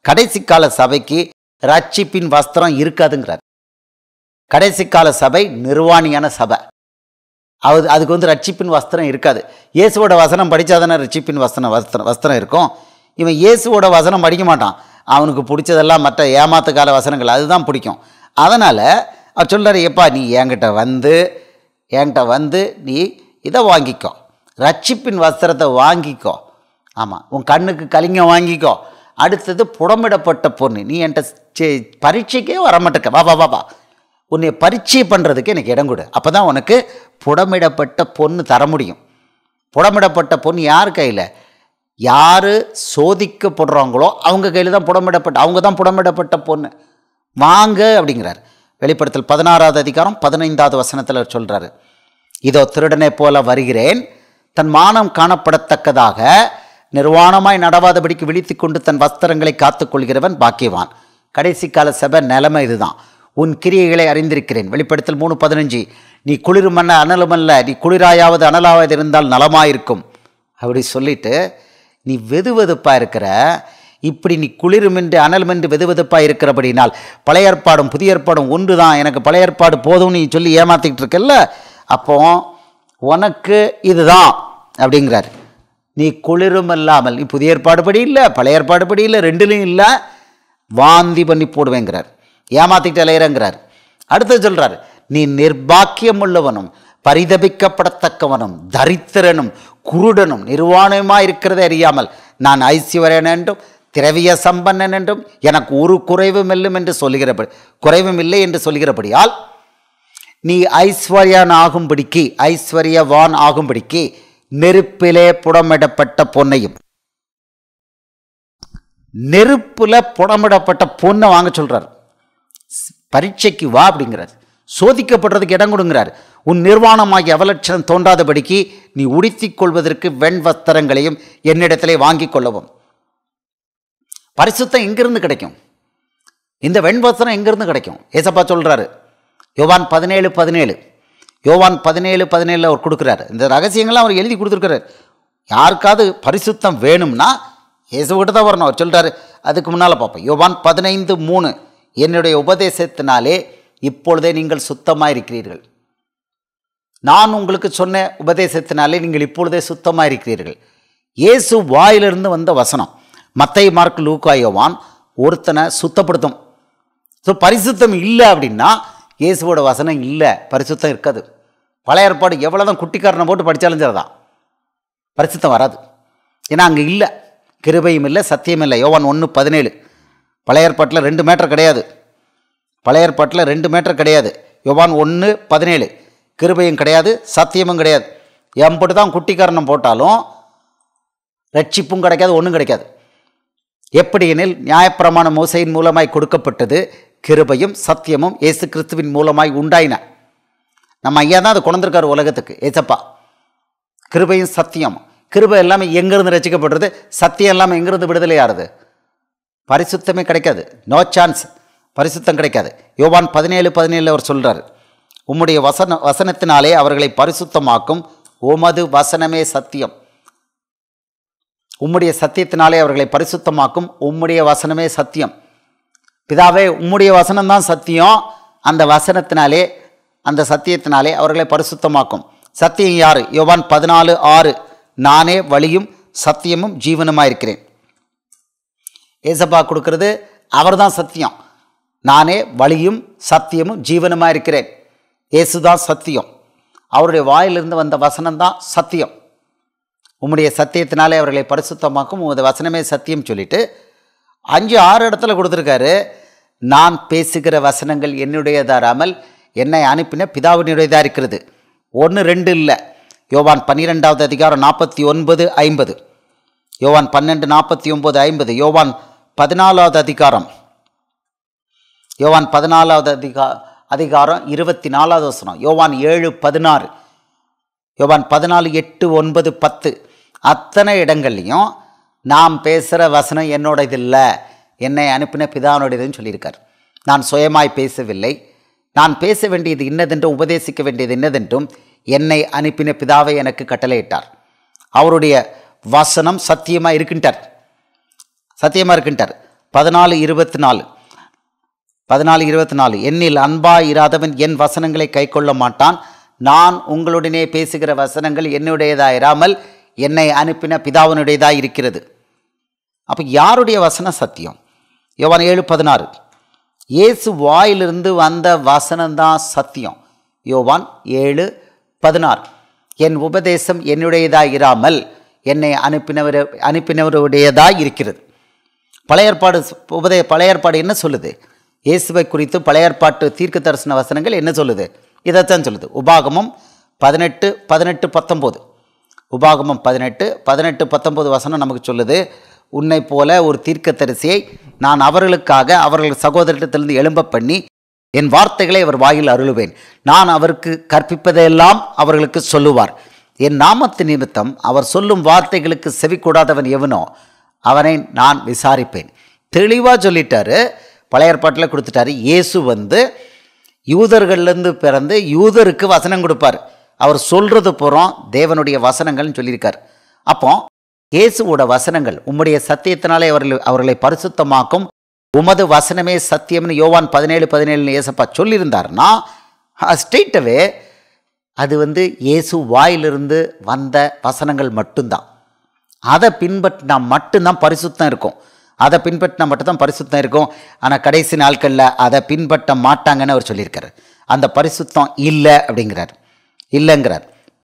கடைசி கால சபைக்கு ரட்சிப்பின் வஸ்திரம் இருக்காதுங்கிறார் கடைசி கால சபை நிர்வாணியான சபை அது அதுக்கு வந்து ரட்சிப்பின் வஸ்திரம் இருக்காது இயேசுவோட வசனம் படித்தாதானே ரட்சிப்பின் வஸ்திரம் வஸ்திரம் வஸ்திரம் இருக்கும் இவன் இயேசுவோட வசனம் படிக்க மாட்டான் அவனுக்கு பிடிச்சதெல்லாம் மற்ற ஏமாத்து கால வசனங்கள் அதுதான் பிடிக்கும் அதனால் அவர் சொல்கிறார் எப்பா நீ என்கிட்ட வந்து என்கிட்ட வந்து நீ இதை வாங்கிக்கோ ரட்சிப்பின் வஸ்திரத்தை வாங்கிக்கோ ஆமாம் உன் கண்ணுக்கு கலிங்க வாங்கிக்கோ அடுத்தது புடமிடப்பட்ட பொண்ணு நீ என்கிட்ட சே- பரீட்சைக்கே வரமாட்டேக்க வா வா வா வா உன்னை பரீட்சை பண்ணுறதுக்கு எனக்கு இடம் கொடு அப்போ தான் உனக்கு புடமிடப்பட்ட பொண்ணு தர முடியும் புடமிடப்பட்ட பொண்ணு யார் கையில் யார் சோதிக்கப்படுறாங்களோ அவங்க கையில் தான் புடமிடப்பட்ட அவங்க தான் புடமிடப்பட்ட பொண்ணு வாங்க அப்படிங்கிறார் வெளிப்படுத்தல் பதினாறாவது அதிகாரம் பதினைந்தாவது வசனத்தில் சொல்கிறாரு இதோ திருடனை போல வருகிறேன் தன் மானம் காணப்படத்தக்கதாக நிர்வாணமாய் நடவாதபடிக்கு விழித்து கொண்டு தன் வஸ்திரங்களை காத்துக்கொள்கிறவன் பாக்கியவான் கடைசி கால சபை நிலைமை இதுதான் உன் கிரியைகளை அறிந்திருக்கிறேன் வெளிப்படுத்தல் மூணு பதினஞ்சு நீ குளிருமல்ல அனலுமல்ல நீ குளிராயாவது அனலாவது இருந்தால் நலமாயிருக்கும் அப்படி சொல்லிட்டு நீ வெதுவெதுப்பாக இருக்கிற இப்படி நீ குளிருமென்று அனலுமென்று வெதுவெதுப்பாக இருக்கிறபடினால் பழைய ஏற்பாடும் புதிய ஏற்பாடும் ஒன்று தான் எனக்கு பழைய ஏற்பாடு போதும்னு நீ சொல்லி ஏமாத்திக்கிட்டு இருக்கல்ல அப்போ உனக்கு இதுதான் அப்படிங்கிறார் நீ குளிரும் இல்லாமல் நீ புதிய ஏற்பாடு படி இல்லை பழைய ஏற்பாடு படி இல்லை ரெண்டுலையும் இல்லை வாந்தி பண்ணி போடுவேங்கிறார் ஏமாத்திட்டு அலையிறங்கிறார் அடுத்து சொல்றார் நீ நிர்பாக்கியம் உள்ளவனும் பரிதபிக்கப்படத்தக்கவனும் தரித்திரனும் குருடனும் நிர்வாணமாக இருக்கிறதை அறியாமல் நான் ஐஸ்வர்யன் என்றும் திரவிய சம்பன்னன் என்றும் எனக்கு ஒரு குறைவும் இல்லையும் என்று சொல்லுகிறபடி குறைவும் இல்லை என்று சொல்லுகிறபடியால் நீ ஐஸ்வர்யான் ஆகும்படிக்கு ஐஸ்வர்யவான் ஆகும்படிக்கு நெருப்பிலே புடமிடப்பட்ட பொன்னையும் நெருப்புல புடமிடப்பட்ட பொண்ணை வாங்க சொல்றார் பரீட்சைக்கு வா அப்படிங்கிறார் சோதிக்கப்படுறதுக்கு இடம் கொடுங்கிறார் உன் நிர்வாணமாகி அவலட்சணம் தோன்றாதபடிக்கு நீ உடுத்திக் கொள்வதற்கு வெண் வஸ்திரங்களையும் என்னிடத்திலே வாங்கிக் கொள்ளவும் பரிசுத்தம் எங்கிருந்து கிடைக்கும் இந்த வெண் வஸ்திரம் எங்கிருந்து கிடைக்கும் ஏசப்பா சொல்றாரு யோவான் பதினேழு பதினேழு யோவான் பதினேழு பதினேழில் அவர் கொடுக்குறாரு இந்த ரகசியங்கள்லாம் அவர் எழுதி கொடுத்துருக்காரு யாருக்காவது பரிசுத்தம் வேணும்னா இயேசுகிட்ட தான் வரணும் அவர் சொல்கிறாரு அதுக்கு முன்னால் பார்ப்போம் யோவான் பதினைந்து மூணு என்னுடைய உபதேசத்தினாலே இப்பொழுதே நீங்கள் சுத்தமாக இருக்கிறீர்கள் நான் உங்களுக்கு சொன்ன உபதேசத்தினாலே நீங்கள் இப்பொழுதே சுத்தமாக இருக்கிறீர்கள் இயேசு வாயிலிருந்து வந்த வசனம் மத்தை மார்க் லூக்கா யோவான் ஒருத்தனை சுத்தப்படுத்தும் ஸோ பரிசுத்தம் இல்லை அப்படின்னா இயேசுவோட வசனம் இல்லை பரிசுத்தம் இருக்காது பழைய ஏற்பாடு எவ்வளோ தான் குட்டிக்காரனை போட்டு படித்தாலும் சரிதான் பரிசுத்தம் வராது ஏன்னா அங்கே இல்லை கிருபையும் இல்லை சத்தியம் இல்லை யோவான் ஒன்று பதினேழு பழைய ஏற்பாட்டில் ரெண்டு மேட்டர் கிடையாது பழைய ஏற்பாட்டில் ரெண்டு மேட்டர் கிடையாது யோவான் ஒன்று பதினேழு கிருபையும் கிடையாது சத்தியமும் கிடையாது எம்பட்டு தான் குட்டிக்காரணம் போட்டாலும் ரட்சிப்பும் கிடைக்காது ஒன்றும் கிடைக்காது எப்படி எனில் நியாயப்பிரமாண மோசையின் மூலமாய் கொடுக்கப்பட்டது கிருபையும் சத்தியமும் இயேசு கிறிஸ்துவின் மூலமாய் உண்டாயின நம்ம ஐயா தான் அதை கொண்டிருக்காரு உலகத்துக்கு ஏசப்பா கிருபையும் சத்தியம் கிருபை எல்லாமே எங்கேருந்து ரசிக்கப்படுறது சத்தியம் எல்லாமே எங்கேருந்து விடுதலை ஆறுது பரிசுத்தமே கிடைக்காது நோ சான்ஸ் பரிசுத்தம் கிடைக்காது யோவான் பதினேழு பதினேழு அவர் சொல்கிறார் உம்முடைய வசன வசனத்தினாலே அவர்களை பரிசுத்தமாக்கும் உமது வசனமே சத்தியம் உம்முடைய சத்தியத்தினாலே அவர்களை பரிசுத்தமாக்கும் உம்முடைய வசனமே சத்தியம் பிதாவே உம்முடைய வசனம்தான் சத்தியம் அந்த வசனத்தினாலே அந்த சத்தியத்தினாலே அவர்களை பரிசுத்தமாக்கும் சத்தியம் யார் யோவான் பதினாலு ஆறு நானே வழியும் சத்தியமும் ஜீவனுமாக இருக்கிறேன் ஏசப்பா கொடுக்கறது அவர்தான் சத்தியம் நானே வழியும் சத்தியமும் ஜீவனுமாக இருக்கிறேன் இயேசுதான் சத்தியம் அவருடைய வாயிலிருந்து வந்த வசனம்தான் சத்தியம் உம்முடைய சத்தியத்தினாலே அவர்களை பரிசுத்தமாக்கும் உமது வசனமே சத்தியம் சொல்லிட்டு அஞ்சு ஆறு இடத்துல கொடுத்துருக்காரு நான் பேசுகிற வசனங்கள் என்னுடையதாராமல் என்னை அனுப்பின பிதாவினுடையதாக இருக்கிறது ஒன்று ரெண்டு இல்லை யோவான் பன்னிரெண்டாவது அதிகாரம் நாற்பத்தி ஒன்பது ஐம்பது யோவான் பன்னெண்டு நாற்பத்தி ஒம்பது ஐம்பது யோவான் பதினாலாவது அதிகாரம் யோவான் பதினாலாவது அதிகா அதிகாரம் இருபத்தி நாலாவது வசனம் யோவான் ஏழு பதினாறு யோவான் பதினாலு எட்டு ஒன்பது பத்து அத்தனை இடங்கள்லையும் நாம் பேசுகிற வசனம் என்னோடது இல்லை என்னை அனுப்பின பிதானுடையதுன்னு சொல்லியிருக்கார் நான் சுயமாய் பேசவில்லை நான் பேச வேண்டியது இன்னதென்றும் உபதேசிக்க வேண்டியது இன்னதென்றும் என்னை அனுப்பின பிதாவை எனக்கு கட்டளையிட்டார் அவருடைய வசனம் சத்தியமாக இருக்கின்றார் சத்தியமாக இருக்கின்றார் பதினாலு இருபத்தி நாலு பதினாலு இருபத்தி நாலு என்னில் அன்பாய் இராதவன் என் வசனங்களை கைக்கொள்ள மாட்டான் நான் உங்களுடனே பேசுகிற வசனங்கள் என்னுடையதாக இராமல் என்னை அனுப்பின பிதாவினுடையதாக இருக்கிறது அப்போ யாருடைய வசனம் சத்தியம் யோவான் ஏழு பதினாறு இயேசு வாயிலிருந்து வந்த வசனம்தான் சத்தியம் யோவான் ஏழு பதினாறு என் உபதேசம் என்னுடையதாக இராமல் என்னை அனுப்பினவர் அனுப்பினவருடையதாக இருக்கிறது பழைய ஏற்பாடு உபதே பழைய ஏற்பாடு என்ன சொல்லுது இயேசுவை குறித்து பழைய ஏற்பாட்டு தீர்க்க தரிசன வசனங்கள் என்ன சொல்லுது இதைத்தான் சொல்லுது உபாகமம் பதினெட்டு பதினெட்டு பத்தொம்போது உபாகமம் பதினெட்டு பதினெட்டு பத்தொம்போது வசனம் நமக்கு சொல்லுது உன்னை போல ஒரு தீர்க்கதரிசியை நான் அவர்களுக்காக அவர்கள் சகோதரத்திலிருந்து எழும்ப பண்ணி என் வார்த்தைகளை அவர் வாயில் அருளுவேன் நான் அவருக்கு கற்பிப்பதையெல்லாம் அவர்களுக்கு சொல்லுவார் என் நாமத்து நிமித்தம் அவர் சொல்லும் வார்த்தைகளுக்கு செவி கூடாதவன் எவனோ அவனை நான் விசாரிப்பேன் தெளிவாக சொல்லிட்டாரு பழைய ஏற்பாட்டில் கொடுத்துட்டாரு இயேசு வந்து யூதர்கள்லேருந்து பிறந்து யூதருக்கு வசனம் கொடுப்பார் அவர் சொல்கிறது புறம் தேவனுடைய வசனங்கள்னு சொல்லியிருக்கார் அப்போ இயேசுவோட வசனங்கள் உம்முடைய சத்தியத்தினாலே அவர்கள் அவர்களை பரிசுத்தமாக்கும் உமது வசனமே சத்தியம்னு யோவான் பதினேழு பதினேழுன்னு ஏசப்பா சொல்லியிருந்தாருன்னா ஸ்ட்ரெயிட்டவே அது வந்து இயேசு வாயிலிருந்து வந்த வசனங்கள் மட்டும்தான் அதை பின்பற்றினா மட்டும்தான் பரிசுத்தம் இருக்கும் அதை பின்பற்றினா மட்டும்தான் பரிசுத்தம் இருக்கும் ஆனால் கடைசி நாட்களில் அதை பின்பற்ற மாட்டாங்கன்னு அவர் சொல்லியிருக்காரு அந்த பரிசுத்தம் இல்லை அப்படிங்கிறார் இல்லைங்கிறார்